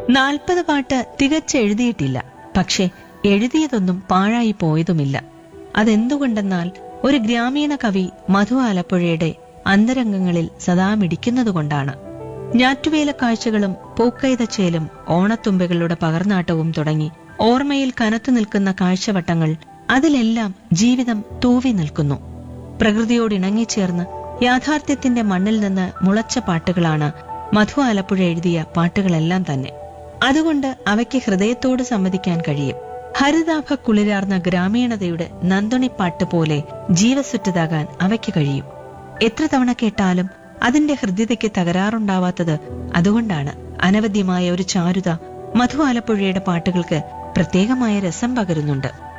നാൽപ്പത് പാട്ട് തികച്ചെഴുതിയിട്ടില്ല പക്ഷെ എഴുതിയതൊന്നും പാഴായി പോയതുമില്ല അതെന്തുകൊണ്ടെന്നാൽ ഒരു ഗ്രാമീണ കവി മധു ആലപ്പുഴയുടെ അന്തരംഗങ്ങളിൽ സദാ മിടിക്കുന്നതുകൊണ്ടാണ് ഞാറ്റുവേല കാഴ്ചകളും പൂക്കൈതച്ചേലും ഓണത്തുമ്പകളുടെ പകർനാട്ടവും തുടങ്ങി ഓർമ്മയിൽ കനത്തു നിൽക്കുന്ന കാഴ്ചവട്ടങ്ങൾ അതിലെല്ലാം ജീവിതം തൂവി നിൽക്കുന്നു പ്രകൃതിയോട് ഇണങ്ങിച്ചേർന്ന് യാഥാർത്ഥ്യത്തിന്റെ മണ്ണിൽ നിന്ന് മുളച്ച പാട്ടുകളാണ് മധു ആലപ്പുഴ എഴുതിയ പാട്ടുകളെല്ലാം തന്നെ അതുകൊണ്ട് അവയ്ക്ക് ഹൃദയത്തോട് സമ്മതിക്കാൻ കഴിയും ഹരിതാഭ കുളിരാർന്ന ഗ്രാമീണതയുടെ നന്ദുണിപ്പാട്ട് പോലെ ജീവസുറ്റതാകാൻ അവയ്ക്ക് കഴിയും എത്ര തവണ കേട്ടാലും അതിന്റെ ഹൃദ്യതയ്ക്ക് തകരാറുണ്ടാവാത്തത് അതുകൊണ്ടാണ് അനവധ്യമായ ഒരു ചാരുത മധു ആലപ്പുഴയുടെ പാട്ടുകൾക്ക് പ്രത്യേകമായ രസം പകരുന്നുണ്ട്